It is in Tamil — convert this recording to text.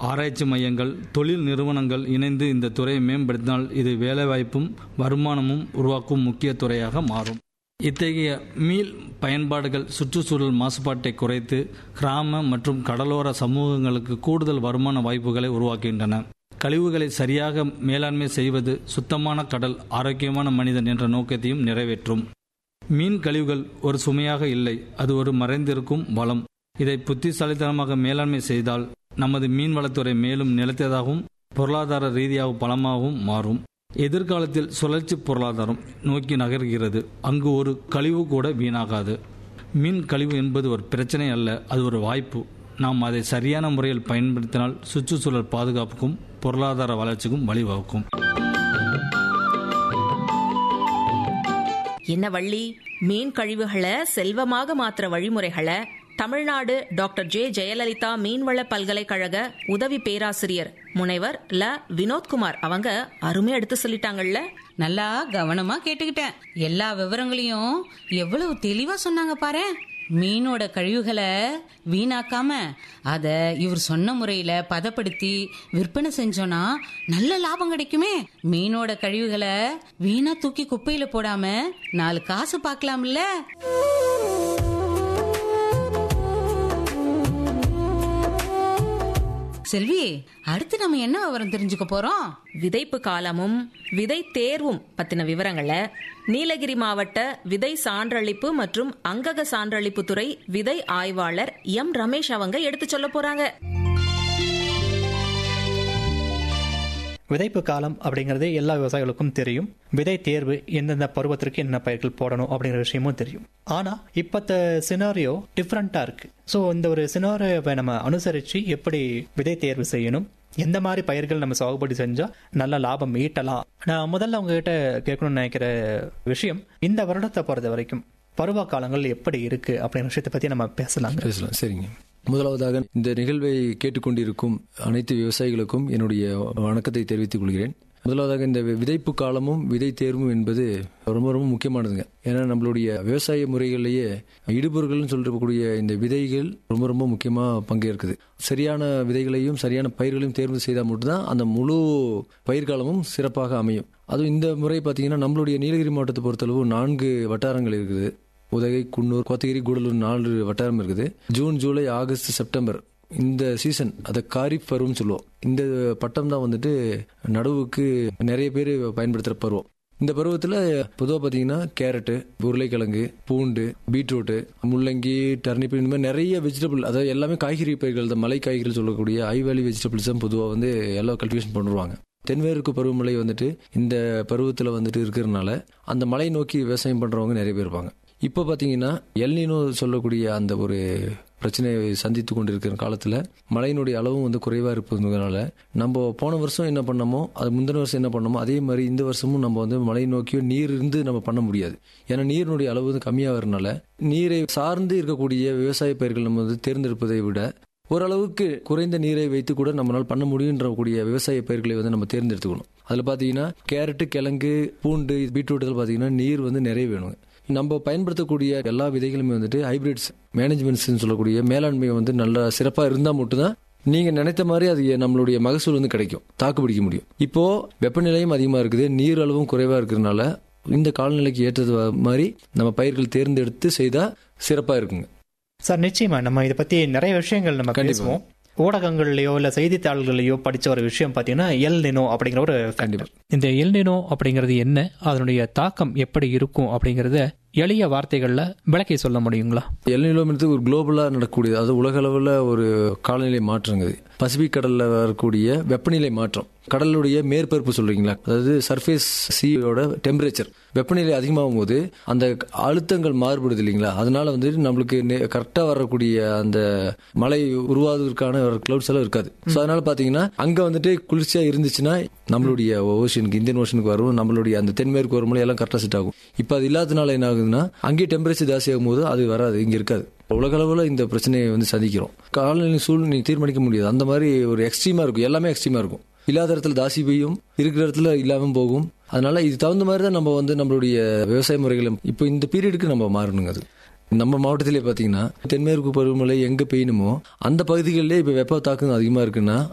ஆராய்ச்சி மையங்கள் தொழில் நிறுவனங்கள் இணைந்து இந்த துறையை மேம்படுத்தினால் இது வேலைவாய்ப்பும் வருமானமும் உருவாக்கும் முக்கிய துறையாக மாறும் இத்தகைய மீள் பயன்பாடுகள் சுற்றுச்சூழல் மாசுபாட்டை குறைத்து கிராம மற்றும் கடலோர சமூகங்களுக்கு கூடுதல் வருமான வாய்ப்புகளை உருவாக்குகின்றன கழிவுகளை சரியாக மேலாண்மை செய்வது சுத்தமான கடல் ஆரோக்கியமான மனிதன் என்ற நோக்கத்தையும் நிறைவேற்றும் மீன் கழிவுகள் ஒரு சுமையாக இல்லை அது ஒரு மறைந்திருக்கும் வளம் இதை புத்திசாலித்தனமாக மேலாண்மை செய்தால் நமது மீன்வளத்துறை மேலும் நிலைத்ததாகவும் பொருளாதார ரீதியாக பலமாகவும் மாறும் எதிர்காலத்தில் சுழற்சி பொருளாதாரம் நோக்கி நகர்கிறது அங்கு ஒரு கழிவு கூட வீணாகாது மீன் கழிவு என்பது ஒரு பிரச்சனை அல்ல அது ஒரு வாய்ப்பு நாம் அதை சரியான முறையில் பயன்படுத்தினால் சுற்றுச்சூழல் பாதுகாப்புக்கும் பொருளாதார வளர்ச்சிக்கும் வழிவகுக்கும் என்ன வள்ளி மீன் கழிவுகளை செல்வமாக மாற்ற வழிமுறைகளை தமிழ்நாடு டாக்டர் ஜே ஜெயலலிதா மீன்வள பல்கலைக்கழக உதவி பேராசிரியர் முனைவர் ல வினோத்குமார் அவங்க அருமையா எடுத்து சொல்லிட்டாங்கல்ல நல்லா கவனமா கேட்டுக்கிட்டேன் எல்லா விவரங்களையும் எவ்வளவு தெளிவா சொன்னாங்க பாரு மீனோட கழிவுகளை வீணாக்காம அத இவர் சொன்ன முறையில பதப்படுத்தி விற்பனை செஞ்சோம்னா நல்ல லாபம் கிடைக்குமே மீனோட கழிவுகளை வீணா தூக்கி குப்பையில போடாம நாலு காசு பார்க்கலாம்ல செல்வி அடுத்து நம்ம என்ன விவரம் தெரிஞ்சுக்க போறோம் விதைப்பு காலமும் விதை தேர்வும் பத்தின விவரங்களை நீலகிரி மாவட்ட விதை சான்றளிப்பு மற்றும் அங்கக சான்றளிப்பு துறை விதை ஆய்வாளர் எம் ரமேஷ் அவங்க எடுத்து சொல்ல போறாங்க விதைப்பு காலம் அப்படிங்கிறது எல்லா விவசாயிகளுக்கும் தெரியும் விதை தேர்வு எந்தெந்த பருவத்திற்கு என்ன பயிர்கள் போடணும் அப்படிங்கிற விஷயமும் தெரியும் ஆனா இப்பத்த சினாரியோ டிஃப்ரெண்டா இருக்கு ஸோ இந்த ஒரு சினாரியோவை நம்ம அனுசரிச்சு எப்படி விதை தேர்வு செய்யணும் எந்த மாதிரி பயிர்கள் நம்ம சாகுபடி செஞ்சா நல்ல லாபம் ஈட்டலாம் நான் முதல்ல உங்ககிட்ட கேட்கணும்னு நினைக்கிற விஷயம் இந்த வருடத்தை பொறுத்த வரைக்கும் பருவ காலங்கள் எப்படி இருக்கு அப்படிங்கிற விஷயத்தை பத்தி நம்ம பேசலாங்க பேசலாம் சரிங்க முதலாவதாக இந்த நிகழ்வை கேட்டுக்கொண்டிருக்கும் அனைத்து விவசாயிகளுக்கும் என்னுடைய வணக்கத்தை தெரிவித்துக் கொள்கிறேன் முதலாவதாக இந்த விதைப்பு காலமும் விதை தேர்வும் என்பது ரொம்ப ரொம்ப முக்கியமானதுங்க ஏன்னா நம்மளுடைய விவசாய முறைகளிலேயே இடுபொருள்கள்னு சொல்லக்கூடிய இந்த விதைகள் ரொம்ப ரொம்ப முக்கியமாக பங்கேற்குது சரியான விதைகளையும் சரியான பயிர்களையும் தேர்வு செய்தால் மட்டும்தான் அந்த முழு பயிர்காலமும் சிறப்பாக அமையும் அதுவும் இந்த முறை பார்த்தீங்கன்னா நம்மளுடைய நீலகிரி மாவட்டத்தை பொறுத்தளவு நான்கு வட்டாரங்கள் இருக்குது உதகை குன்னூர் கோத்தகிரி கூடலூர் நாலு வட்டாரம் இருக்குது ஜூன் ஜூலை ஆகஸ்ட் செப்டம்பர் இந்த சீசன் அதை காரிப் பருவம்னு சொல்லுவோம் இந்த பட்டம் தான் வந்துட்டு நடவுக்கு நிறைய பேர் பயன்படுத்துகிற பருவம் இந்த பருவத்தில் பொதுவாக பார்த்தீங்கன்னா கேரட்டு உருளைக்கிழங்கு பூண்டு பீட்ரூட்டு முள்ளங்கி டர்னிப் இந்த மாதிரி நிறைய வெஜிடபிள் அதாவது எல்லாமே காய்கறி பயிர்கள் தான் மலை காய்கறிகள் சொல்லக்கூடிய ஹை வேலி வெஜிடபிள்ஸ் தான் பொதுவாக வந்து எல்லாம் கல்டிவேஷன் பண்ணுவாங்க தென்மேற்கு பருவமழை வந்துட்டு இந்த பருவத்தில் வந்துட்டு இருக்கிறதுனால அந்த மலை நோக்கி விவசாயம் பண்ணுறவங்க நிறைய பேர் இருப்பாங்க இப்போ பார்த்தீங்கன்னா எல்னினோ சொல்லக்கூடிய அந்த ஒரு பிரச்சனையை சந்தித்து கொண்டிருக்கிற காலத்தில் மழையினுடைய அளவும் வந்து குறைவாக இருப்பதுனால நம்ம போன வருஷம் என்ன பண்ணமோ அது முந்தின வருஷம் என்ன பண்ணமோ அதே மாதிரி இந்த வருஷமும் நம்ம வந்து மழை நோக்கியோ நீர் இருந்து நம்ம பண்ண முடியாது ஏன்னா நீரினுடைய அளவு வந்து கம்மியாகிறதுனால நீரை சார்ந்து இருக்கக்கூடிய விவசாய பயிர்கள் நம்ம வந்து தேர்ந்தெடுப்பதை விட ஓரளவுக்கு குறைந்த நீரை வைத்து கூட நம்மளால் பண்ண முடியுன்ற கூடிய விவசாய பயிர்களை வந்து நம்ம தேர்ந்தெடுத்துக்கணும் அதில் பார்த்தீங்கன்னா கேரட்டு கிழங்கு பூண்டு பீட்ரூட் இதில் பார்த்தீங்கன்னா நீர் வந்து நிறைய வேணுங்க நம்ம பயன்படுத்தக்கூடிய எல்லா விதைகளுமே வந்துட்டு ஹைபிரிட்ஸ் மேனேஜ்மெண்ட்ஸ் சொல்லக்கூடிய மேலாண்மை வந்து நல்லா சிறப்பாக இருந்தால் மட்டும்தான் நீங்க நினைத்த மாதிரி அது நம்மளுடைய மகசூல் வந்து கிடைக்கும் தாக்கு பிடிக்க முடியும் இப்போ வெப்பநிலையும் அதிகமாக இருக்குது நீர் அளவும் குறைவாக இருக்கிறதுனால இந்த காலநிலைக்கு ஏற்றது மாதிரி நம்ம பயிர்கள் தேர்ந்தெடுத்து செய்தால் சிறப்பாக இருக்குங்க சார் நிச்சயமா நம்ம இதை பத்தி நிறைய விஷயங்கள் நம்ம பேசுவோம் ஊடகங்கள்லயோ இல்ல செய்தித்தாள்கள்லயோ படிச்ச ஒரு விஷயம் பாத்தீங்கன்னா எல் நினோ அப்படிங்கிற ஒரு கண்டிப்பா இந்த எல் நினோ அப்படிங்கிறது என்ன அதனுடைய தாக்கம் எப்படி இருக்கும் அப்படிங்கறத எளிய வார்த்தைகள்ல விளக்கி சொல்ல முடியுங்களா எல்நிலோமினத்து ஒரு குளோபலாக நடக்கக்கூடியது அது உலக அளவில் ஒரு காலநிலை மாற்றங்க பசிபிக் கடலில் வரக்கூடிய வெப்பநிலை மாற்றம் கடலுடைய மேற்பரப்பு சொல்றீங்களா அதாவது சர்ஃபேஸ் சீயோட டெம்பரேச்சர் வெப்பநிலை அதிகமாகும் போது அந்த அழுத்தங்கள் மாறுபடுது இல்லைங்களா அதனால வந்து நம்மளுக்கு கரெக்டாக வரக்கூடிய அந்த மழை உருவாவதற்கான கிளவுட்ஸ் எல்லாம் இருக்காது ஸோ அதனால பார்த்தீங்கன்னா அங்கே வந்துட்டு குளிர்ச்சியா இருந்துச்சுன்னா நம்மளுடைய ஓஷனுக்கு இந்தியன் ஓஷனுக்கு வரும் நம்மளுடைய அந்த தென்மேற்கு ஒரு மழை எல்லாம் கரெக்டாக செட் ஆகும் இப்போ அது இல்லாதனால என்ன ஆகுதுன்னா அங்கேயே டெம்பரேச்சர் ஜாஸ்தியாகும் போது அது வராது இங்கே இருக்காது உலக அளவில் இந்த பிரச்சனையை வந்து சந்திக்கிறோம் காலநிலை சூழ்நிலை தீர்மானிக்க முடியாது அந்த மாதிரி ஒரு எக்ஸ்ட்ரீமா இருக்கும் எல்லாமே எக்ஸ்ட்ரீமா இருக்கும் இல்லாத இடத்துல தாசி பெய்யும் இருக்கிற இடத்துல இல்லாம போகும் அதனால இது தகுந்த மாதிரி தான் நம்ம வந்து நம்மளுடைய விவசாய முறைகளை இப்போ இந்த பீரியடுக்கு நம்ம மாறணுங்க அது நம்ம மாவட்டத்திலே பார்த்தீங்கன்னா தென்மேற்கு பருவமழை எங்கே பெய்யணுமோ அந்த பகுதிகளிலே இப்போ வெப்ப தாக்கம் அதிகமாக இருக்குன்னா